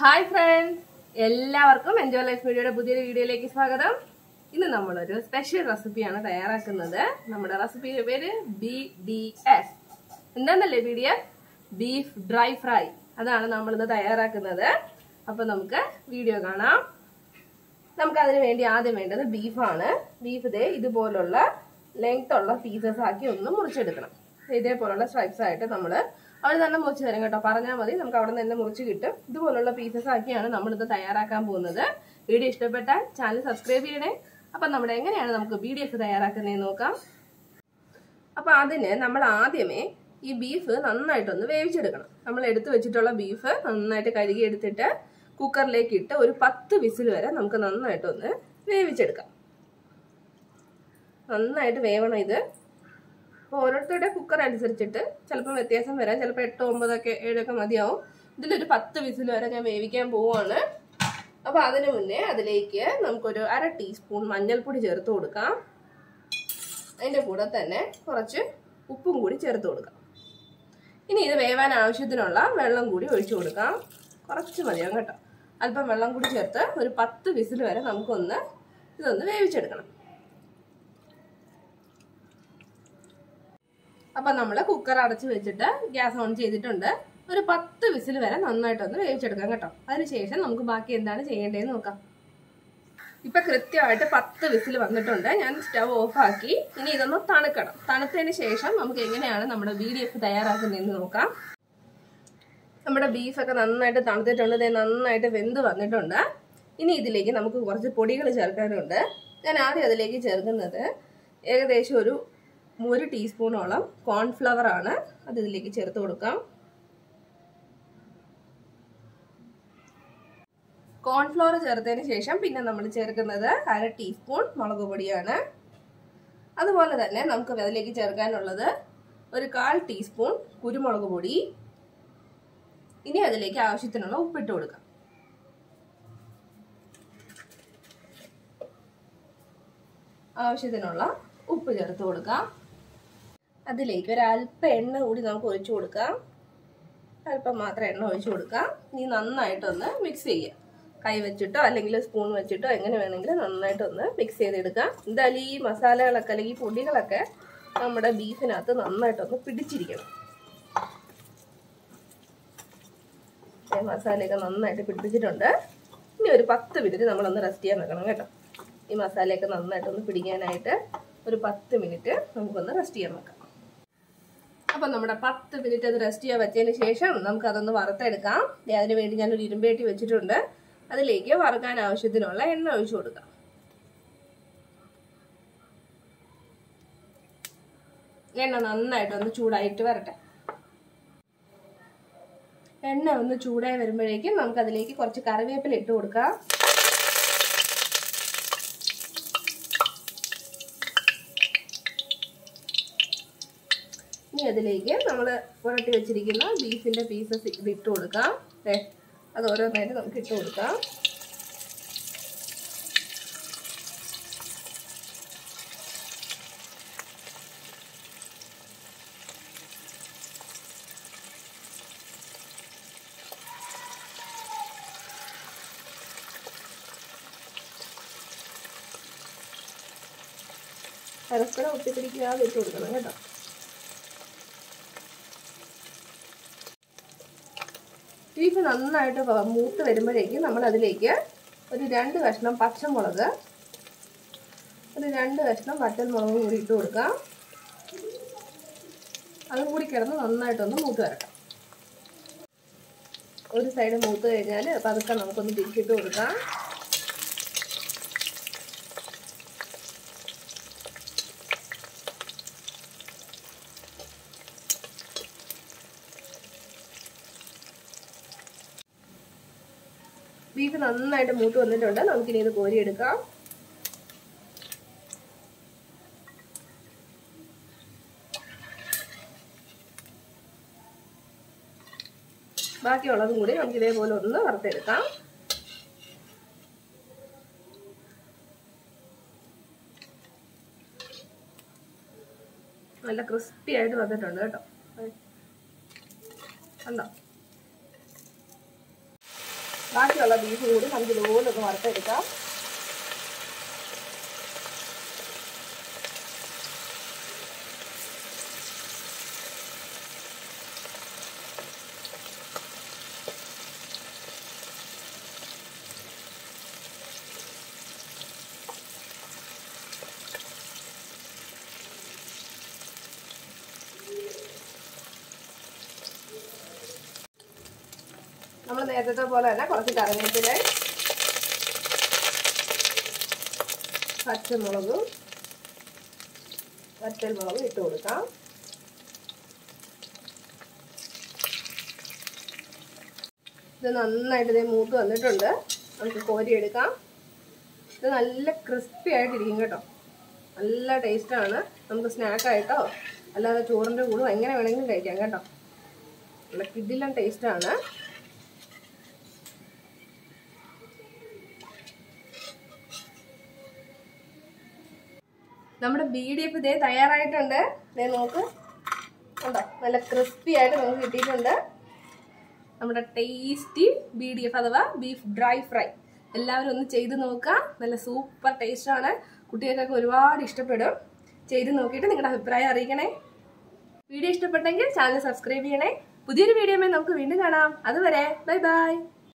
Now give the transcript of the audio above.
hi friends എല്ലാവർക്കും enjoy life മീഡിയയുടെ പുതിയൊരു വീഡിയോയിലേക്ക് സ്വാഗതം ഇന്ന് നമ്മളൊരു സ്പെഷ്യൽ റെസിപ്പിയാണ് തയ്യാറാക്കുന്നത് നമ്മുടെ റെസിപ്പിയുടെ പേര് ബി ഡി എസ് എന്താന്നല്ലേ B D S beef dry fry അതാണ് നമ്മളിന്ന് തയ്യാറാക്കുന്നത് അപ്പൊ നമുക്ക് വീഡിയോ കാണാം നമുക്ക് അതിന് വേണ്ടി ആദ്യം വേണ്ടത് ബീഫാണ് ബീഫ് ഇതേ ഇതുപോലുള്ള ലെങ്ത് ഉള്ള പീസസ് ആക്കി ഒന്ന് മുറിച്ചെടുക്കണം ഇതേപോലുള്ള സ്ട്രൈപ്സ് ആയിട്ട് നമ്മൾ അവിടെ തന്നെ മുറിച്ച് തരും കേട്ടോ പറഞ്ഞാൽ മതി നമുക്ക് അവിടെ നിന്ന് തന്നെ മുറിച്ച് കിട്ടും ഇതുപോലുള്ള പീസസ് ആക്കിയാണ് നമ്മളിത് തയ്യാറാക്കാൻ പോകുന്നത് വീഡിയോ ഇഷ്ടപ്പെട്ടാൽ ചാനൽ സബ്സ്ക്രൈബ് ചെയ്യണേ അപ്പം നമ്മുടെ എങ്ങനെയാണ് നമുക്ക് ബി ഡി എഫ് തയ്യാറാക്കുന്നതെന്ന് നോക്കാം അപ്പം അതിന് നമ്മൾ ആദ്യമേ ഈ ബീഫ് നന്നായിട്ടൊന്ന് വേവിച്ചെടുക്കണം നമ്മൾ എടുത്തു വെച്ചിട്ടുള്ള ബീഫ് നന്നായിട്ട് കഴുകി എടുത്തിട്ട് കുക്കറിലേക്ക് ഇട്ട് ഒരു പത്ത് വിസിൽ വരെ നമുക്ക് നന്നായിട്ടൊന്ന് വേവിച്ചെടുക്കാം നന്നായിട്ട് വേവണം ഇത് അപ്പോൾ ഓരോരുത്തരുടെ കുക്കർ അനുസരിച്ചിട്ട് ചിലപ്പോൾ വ്യത്യാസം വരാം ചിലപ്പോൾ എട്ടോ ഒമ്പതൊക്കെ ഏഴൊക്കെ മതിയാവും ഇതിലൊരു പത്ത് വിസിൽ വരെ ഞാൻ വേവിക്കാൻ പോവുകയാണ് അപ്പോൾ അതിന് മുന്നേ അതിലേക്ക് നമുക്കൊരു അര ടീസ്പൂൺ മഞ്ഞൾപ്പൊടി ചേർത്ത് കൊടുക്കാം അതിൻ്റെ കൂടെ തന്നെ കുറച്ച് ഉപ്പും കൂടി ചേർത്ത് കൊടുക്കാം ഇനി ഇത് വേവാൻ ആവശ്യത്തിനുള്ള വെള്ളം കൂടി ഒഴിച്ചു കൊടുക്കാം കുറച്ച് മതിയാവും കേട്ടോ അല്പം വെള്ളം കൂടി ചേർത്ത് ഒരു പത്ത് വിസിൽ വരെ നമുക്കൊന്ന് ഇതൊന്ന് വേവിച്ചെടുക്കണം അപ്പം നമ്മൾ കുക്കർ അടച്ച് വെച്ചിട്ട് ഗ്യാസ് ഓൺ ചെയ്തിട്ടുണ്ട് ഒരു പത്ത് വിസിൽ വരെ നന്നായിട്ടൊന്ന് വേവിച്ചെടുക്കാം കേട്ടോ അതിനുശേഷം നമുക്ക് ബാക്കി എന്താണ് ചെയ്യേണ്ടതെന്ന് നോക്കാം ഇപ്പൊ കൃത്യമായിട്ട് പത്ത് വിസിൽ വന്നിട്ടുണ്ട് ഞാൻ സ്റ്റവ് ഓഫ് ആക്കി ഇനി ഇതൊന്ന് തണുക്കണം തണുത്തതിന് ശേഷം നമുക്ക് എങ്ങനെയാണ് നമ്മുടെ ബി ഡി എഫ് തയ്യാറാക്കുന്നതെന്ന് നോക്കാം നമ്മുടെ ബീഫൊക്കെ നന്നായിട്ട് തണുത്തിട്ടുണ്ട് ഇത് നന്നായിട്ട് വെന്ത് വന്നിട്ടുണ്ട് ഇനി ഇതിലേക്ക് നമുക്ക് കുറച്ച് പൊടികൾ ചേർക്കാനുണ്ട് ഞാൻ ആദ്യം അതിലേക്ക് ചേർക്കുന്നത് ഏകദേശം ഒരു ഒരു ടീസ്പൂണോളം കോൺഫ്ലവർ ആണ് അത് ഇതിലേക്ക് ചേർത്ത് കൊടുക്കാം കോൺഫ്ലവർ ചേർത്തതിന് ശേഷം പിന്നെ നമ്മൾ ചേർക്കുന്നത് അര ടീസ്പൂൺ മുളക് പൊടിയാണ് അതുപോലെ തന്നെ നമുക്ക് അതിലേക്ക് ചേർക്കാനുള്ളത് ഒരു കാൽ ടീസ്പൂൺ കുരുമുളക് പൊടി ഇനി അതിലേക്ക് ആവശ്യത്തിനുള്ള ഉപ്പിട്ട് കൊടുക്കാം ആവശ്യത്തിനുള്ള ഉപ്പ് ചേർത്ത് കൊടുക്കാം അതിലേക്ക് ഒരു അല്പം എണ്ണ കൂടി നമുക്ക് ഒഴിച്ചു കൊടുക്കാം അല്പം മാത്രം എണ്ണ ഒഴിച്ചു കൊടുക്കാം ഇനി നന്നായിട്ടൊന്ന് മിക്സ് ചെയ്യുക കൈ വെച്ചിട്ടോ അല്ലെങ്കിൽ സ്പൂൺ വെച്ചിട്ടോ എങ്ങനെ വേണമെങ്കിലും നന്നായിട്ടൊന്ന് മിക്സ് ചെയ്തെടുക്കാം എന്തായാലും ഈ മസാലകളൊക്കെ അല്ലെങ്കിൽ പൊടികളൊക്കെ നമ്മുടെ ബീഫിനകത്ത് നന്നായിട്ടൊന്ന് പിടിച്ചിരിക്കണം മസാലയൊക്കെ നന്നായിട്ട് പിടിപ്പിച്ചിട്ടുണ്ട് ഇനി ഒരു പത്ത് മിനിറ്റ് നമ്മളൊന്ന് റെസ്റ്റ് ചെയ്യാൻ വെക്കണം കേട്ടോ ഈ മസാലയൊക്കെ നന്നായിട്ടൊന്ന് പിടിക്കാനായിട്ട് ഒരു പത്ത് മിനിറ്റ് നമുക്കൊന്ന് റെസ്റ്റ് ചെയ്യാൻ വെക്കാം അപ്പം നമ്മുടെ പത്ത് മിനിറ്റ് അത് റെസ്റ്റ് ചെയ്യാൻ വെച്ചതിന് ശേഷം നമുക്ക് അതൊന്ന് വറുത്തെടുക്കാം അതിന് വേണ്ടി ഞാനൊരു ഇരുമ്പേട്ടി വെച്ചിട്ടുണ്ട് അതിലേക്ക് വറുക്കാൻ ആവശ്യത്തിനുള്ള എണ്ണ ഒഴിച്ചു കൊടുക്കാം എണ്ണ നന്നായിട്ടൊന്ന് ചൂടായിട്ട് വരട്ടെ എണ്ണ ഒന്ന് ചൂടായി വരുമ്പോഴേക്കും നമുക്ക് അതിലേക്ക് കുറച്ച് കറിവേപ്പില ഇട്ട് കൊടുക്കാം ഇനി അതിലേക്ക് നമ്മൾ പുരട്ടി വെച്ചിരിക്കുന്ന ബീഫിന്റെ പീസസ് ഇത് ഇട്ട് കൊടുക്കാം അത് ഓരോന്നായിട്ട് നമുക്ക് ഇട്ട് കൊടുക്കാം പരസ്പരം ഒട്ടിപ്പിടിക്കാതെ ഇട്ട് കൊടുക്കണം കേട്ടോ ബീഫ് നന്നായിട്ട് മൂത്ത് വരുമ്പോഴേക്കും നമ്മൾ അതിലേക്ക് ഒരു രണ്ട് കഷ്ണം പച്ചമുളക് ഒരു രണ്ട് കഷ്ണം വറ്റൽമുളകും കൂടി ഇട്ട് കൊടുക്കാം അതും കൂടി കിടന്ന് നന്നായിട്ടൊന്ന് മൂത്ത് വരട്ടെ ഒരു സൈഡ് മൂത്ത് കഴിഞ്ഞാൽ പതുക്കെ നമുക്കൊന്ന് തിരിച്ചിട്ട് കൊടുക്കാം ബീഫ് നന്നായിട്ട് മൂത്ത് വന്നിട്ടുണ്ട് നമുക്കിനി ഇത് കോരിയെടുക്കാം ബാക്കിയുള്ളതും കൂടി നമുക്ക് ഇതേപോലെ ഒന്ന് വറുത്തെടുക്കാം നല്ല ക്രിസ്പി ആയിട്ട് വന്നിട്ടുണ്ട് കേട്ടോ കണ്ടോ ബാക്കിയുള്ള ബീഫ് കൂടി നമുക്ക് ഇതുപോലെ ഒന്ന് വറുത്തെടുക്കാം നമ്മൾ നേരത്തെ പോലെ തന്നെ കുറച്ച് കറിവേപ്പില പച്ചമുളകും വറ്റൽമുളകും ഇട്ട് കൊടുക്കാം ഇത് നന്നായിട്ട് ഇതേ മൂത്ത് വന്നിട്ടുണ്ട് നമുക്ക് കോരിയെടുക്കാം ഇത് നല്ല ക്രിസ്പി ആയിട്ടിരിക്കും കേട്ടോ നല്ല ടേസ്റ്റാണ് നമുക്ക് സ്നാക്കായിട്ടോ അല്ലാതെ ചോറിൻ്റെ കൂടെ എങ്ങനെ വേണമെങ്കിലും കഴിക്കാം കേട്ടോ നല്ല കിഡിലും ടേസ്റ്റാണ് നമ്മുടെ ബി ഡി എഫ് ഇതേ തയ്യാറായിട്ടുണ്ട് ഇതേ നോക്ക് കണ്ടോ നല്ല ക്രിസ്പി ആയിട്ട് നമുക്ക് കിട്ടിയിട്ടുണ്ട് നമ്മുടെ ടേസ്റ്റി ബി ഡി എഫ് അഥവാ ബീഫ് ഡ്രൈ ഫ്രൈ എല്ലാവരും ഒന്ന് ചെയ്ത് നോക്കുക നല്ല സൂപ്പർ ടേസ്റ്റാണ് കുട്ടികൾക്കൊക്കെ ഒരുപാട് ഇഷ്ടപ്പെടും ചെയ്ത് നോക്കിയിട്ട് നിങ്ങളുടെ അഭിപ്രായം അറിയിക്കണേ വീഡിയോ ഇഷ്ടപ്പെട്ടെങ്കിൽ ചാനൽ സബ്സ്ക്രൈബ് ചെയ്യണേ പുതിയൊരു വീഡിയോ നമുക്ക് വീണ്ടും കാണാം അതുവരെ ബൈ ബൈ